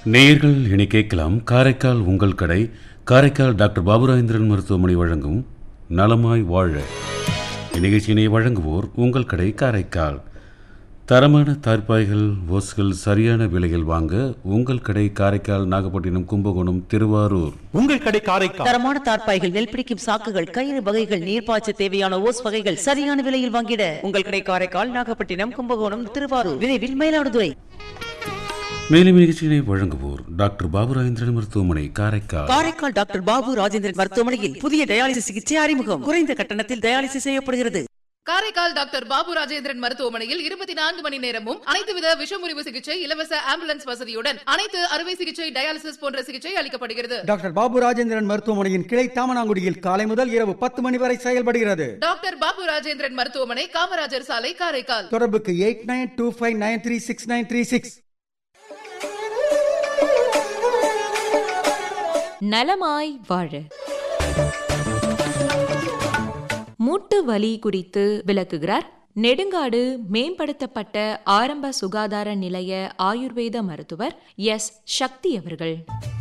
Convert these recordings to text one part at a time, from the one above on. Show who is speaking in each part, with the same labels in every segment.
Speaker 1: நேயர்கள் இனி கேட்கலாம் காரைக்கால் உங்கள் கடை காரைக்கால் டாக்டர் பாபுராஜேந்திரன் மருத்துவமனை வழங்கும் நலமாய் வாழ இந்நிகழ்ச்சியினை வழங்குவோர் உங்கள் கடை காரைக்கால் தரமான தார்பாய்கள் ஓஸ்கள் சரியான விலையில் வாங்க உங்கள் கடை காரைக்கால் நாகப்பட்டினம் கும்பகோணம் திருவாரூர்
Speaker 2: உங்கள் கடை காரைக்கால்
Speaker 3: தரமான தார்ப்பாய்கள் நெல் பிடிக்கும் சாக்குகள் கயிறு வகைகள் நீர்ப்பாய்ச்ச தேவையான ஓஸ் வகைகள் சரியான விலையில் வாங்கிட உங்கள் கடை காரைக்கால் நாகப்பட்டினம் கும்பகோணம் திருவாரூர் விரைவில் மயிலாடுதுறை
Speaker 1: மேலும் நிகழ்ச்சியினை வழங்குவோர் டாக்டர் பாபுராஜேந்திரன் மருத்துவமனை காரைக்கால்
Speaker 3: காரைக்கால் டாக்டர் பாபு ராஜேந்திரன் மருத்துவமனையில் புதிய டயாலிசிஸ் சிகிச்சை அறிமுகம் குறைந்த கட்டணத்தில் டயாலிசிஸ் செய்யப்படுகிறது
Speaker 4: காரைக்கால் டாக்டர் பாபு ராஜேந்திரன் மருத்துவமனையில் இருபத்தி நான்கு மணி நேரமும் அனைத்து வித விஷமுறிவு சிகிச்சை இலவச ஆம்புலன்ஸ் வசதியுடன் அனைத்து அறுவை சிகிச்சை டயாலிசிஸ் போன்ற சிகிச்சை அளிக்கப்படுகிறது
Speaker 5: டாக்டர் பாபு ராஜேந்திரன் மருத்துவமனையின் கிளை தாமனாங்குடியில் காலை முதல் இரவு பத்து மணி வரை செயல்படுகிறது
Speaker 4: டாக்டர் பாபு ராஜேந்திரன் மருத்துவமனை காமராஜர் சாலை காரைக்கால்
Speaker 5: தொடர்புக்கு eight nine two five nine three six nine three six
Speaker 6: நலமாய் வாழ மூட்டு வலி குறித்து விளக்குகிறார் நெடுங்காடு மேம்படுத்தப்பட்ட ஆரம்ப சுகாதார நிலைய ஆயுர்வேத மருத்துவர் எஸ் சக்தி அவர்கள்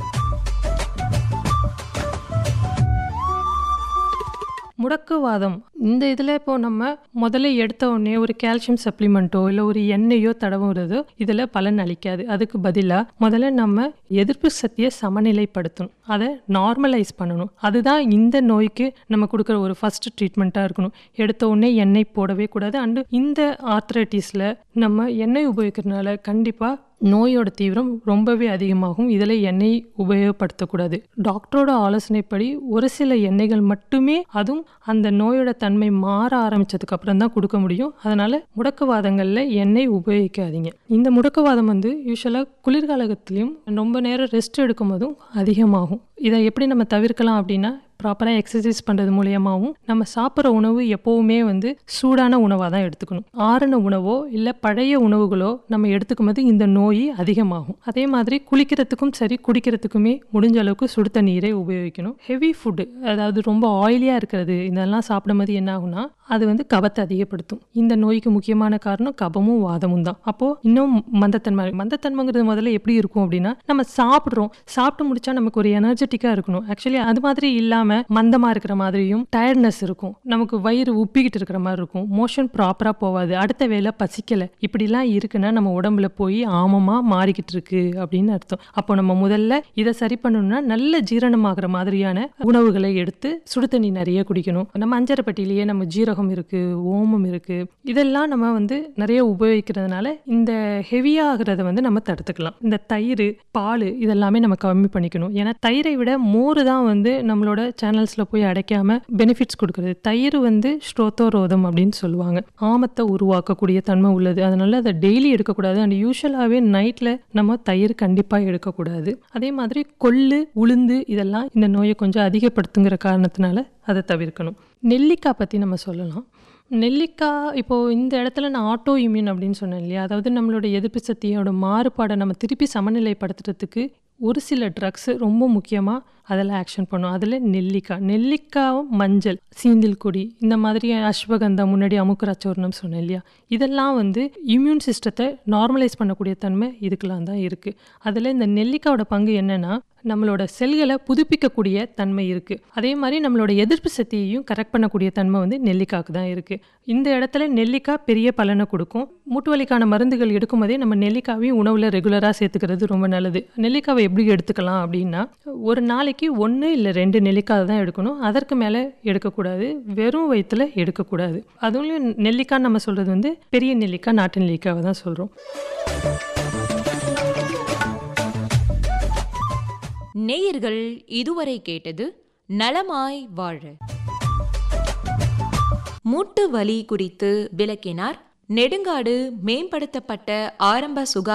Speaker 7: முடக்குவாதம் இந்த இதில் இப்போ நம்ம முதல்ல எடுத்த உடனே ஒரு கால்சியம் சப்ளிமெண்ட்டோ இல்லை ஒரு எண்ணெயோ தடவுறதோ இதில் பலன் அளிக்காது அதுக்கு பதிலாக முதல்ல நம்ம எதிர்ப்பு சக்தியை சமநிலைப்படுத்தணும் அதை நார்மலைஸ் பண்ணணும் அதுதான் இந்த நோய்க்கு நம்ம கொடுக்குற ஒரு ஃபர்ஸ்ட் ட்ரீட்மெண்ட்டாக இருக்கணும் எடுத்த உடனே எண்ணெய் போடவே கூடாது அண்டு இந்த ஆர்த்ரைட்டிஸில் நம்ம எண்ணெய் உபயோகிக்கிறதுனால கண்டிப்பாக நோயோட தீவிரம் ரொம்பவே அதிகமாகும் இதில் எண்ணெய் உபயோகப்படுத்தக்கூடாது டாக்டரோட ஆலோசனைப்படி ஒரு சில எண்ணெய்கள் மட்டுமே அதுவும் அந்த நோயோட தன்மை மாற ஆரம்பிச்சதுக்கு அப்புறம் தான் கொடுக்க முடியும் அதனால முடக்குவாதங்களில் எண்ணெய் உபயோகிக்காதீங்க இந்த முடக்குவாதம் வந்து யூஸ்வலாக குளிர்காலத்திலையும் ரொம்ப நேரம் ரெஸ்ட் எடுக்கும் போதும் அதிகமாகும் இதை எப்படி நம்ம தவிர்க்கலாம் அப்படின்னா ப்ராப்பராக எக்ஸசைஸ் பண்ணுறது மூலியமாகவும் நம்ம சாப்பிட்ற உணவு எப்போவுமே வந்து சூடான உணவாக தான் எடுத்துக்கணும் ஆறின உணவோ இல்லை பழைய உணவுகளோ நம்ம எடுத்துக்கும் போது இந்த நோய் அதிகமாகும் அதே மாதிரி குளிக்கிறதுக்கும் சரி குடிக்கிறதுக்குமே முடிஞ்ச அளவுக்கு சுடு தண்ணீரை உபயோகிக்கணும் ஹெவி ஃபுட்டு அதாவது ரொம்ப ஆயிலியாக இருக்கிறது இதெல்லாம் சாப்பிடும்போது என்ன ஆகும்னா அது வந்து கபத்தை அதிகப்படுத்தும் இந்த நோய்க்கு முக்கியமான காரணம் கபமும் வாதமும் தான் அப்போது இன்னும் மந்தத்தன்மை மந்தத்தன்மைங்கிறது முதல்ல எப்படி இருக்கும் அப்படின்னா நம்ம சாப்பிட்றோம் சாப்பிட்டு முடிச்சா நமக்கு ஒரு எனர்ஜெட்டிக்காக இருக்கணும் ஆக்சுவலி அது மாதிரி இல்லாமல் மந்தமாக இருக்கிற மாதிரியும் டயர்ட்னஸ் இருக்கும் நமக்கு வயிறு உப்பிக்கிட்டு இருக்கிற மாதிரி இருக்கும் மோஷன் ப்ராப்பராக போகாது அடுத்த வேலை பசிக்கலை இப்படிலாம் இருக்குன்னா நம்ம உடம்புல போய் ஆமமாக மாறிக்கிட்டு இருக்கு அப்படின்னு அர்த்தம் அப்போ நம்ம முதல்ல இதை சரி பண்ணணும்னா நல்ல ஜீரணமாகிற மாதிரியான உணவுகளை எடுத்து சுடு தண்ணி நிறைய குடிக்கணும் நம்ம அஞ்சரை பட்டியிலேயே நம்ம ஜீரகம் இருக்கு ஓமம் இருக்கு இதெல்லாம் நம்ம வந்து நிறைய உபயோகிக்கிறதுனால இந்த ஹெவியாகிறத வந்து நம்ம தடுத்துக்கலாம் இந்த தயிர் பால் இதெல்லாமே நம்ம கம்மி பண்ணிக்கணும் ஏன்னா தயிரை விட மோர் தான் வந்து நம்மளோட சேனல்ஸில் போய் அடைக்காம பெனிஃபிட்ஸ் கொடுக்குறது தயிர் வந்து ஸ்ட்ரோத்தோரோதம் அப்படின்னு சொல்லுவாங்க ஆமத்தை உருவாக்கக்கூடிய தன்மை உள்ளது அதனால அதை டெய்லி எடுக்கக்கூடாது அண்ட் யூஸ்வலாகவே நைட்டில் நம்ம தயிர் கண்டிப்பாக எடுக்கக்கூடாது அதே மாதிரி கொள்ளு உளுந்து இதெல்லாம் இந்த நோயை கொஞ்சம் அதிகப்படுத்துங்கிற காரணத்தினால அதை தவிர்க்கணும் நெல்லிக்காய் பற்றி நம்ம சொல்லலாம் நெல்லிக்காய் இப்போது இந்த இடத்துல நான் ஆட்டோ இம்யூன் அப்படின்னு சொன்னேன் இல்லையா அதாவது நம்மளோட எதிர்ப்பு சக்தியோட மாறுபாடை நம்ம திருப்பி சமநிலைப்படுத்துறதுக்கு ஒரு சில ட்ரக்ஸ் ரொம்ப முக்கியமாக அதில் ஆக்ஷன் பண்ணும் அதில் நெல்லிக்காய் நெல்லிக்காவும் மஞ்சள் சீந்தில் கொடி இந்த மாதிரி அஸ்வகந்தா முன்னாடி அமுக்குராச்சோர்ணம் சொன்னேன் இல்லையா இதெல்லாம் வந்து இம்யூன் சிஸ்டத்தை நார்மலைஸ் பண்ணக்கூடிய தன்மை இதுக்கெல்லாம் தான் இருக்குது அதில் இந்த நெல்லிக்காயோட பங்கு என்னென்னா நம்மளோட செல்களை புதுப்பிக்கக்கூடிய தன்மை இருக்குது அதே மாதிரி நம்மளோட எதிர்ப்பு சக்தியையும் கரெக்ட் பண்ணக்கூடிய தன்மை வந்து நெல்லிக்காய்க்கு தான் இருக்குது இந்த இடத்துல நெல்லிக்காய் பெரிய பலனை கொடுக்கும் மூட்டு வலிக்கான மருந்துகள் எடுக்கும்போதே நம்ம நெல்லிக்காவையும் உணவில் ரெகுலராக சேர்த்துக்கிறது ரொம்ப நல்லது நெல்லிக்காவை எப்படி எடுத்துக்கலாம் அப்படின்னா ஒரு நாளைக்கு ஒன்று இல்லை ரெண்டு நெல்லிக்காய் தான் எடுக்கணும் அதற்கு மேலே எடுக்கக்கூடாது வெறும் வயிற்றில் எடுக்கக்கூடாது அதுவும் நெல்லிக்காய் நம்ம சொல்கிறது வந்து பெரிய நெல்லிக்காய் நாட்டு நெல்லிக்காவை தான் சொல்கிறோம்
Speaker 6: நேயர்கள் இதுவரை கேட்டது நலமாய் வாழ மூட்டு வலி குறித்து விளக்கினார் நெடுங்காடு மேம்படுத்தப்பட்ட ஆரம்ப சுகா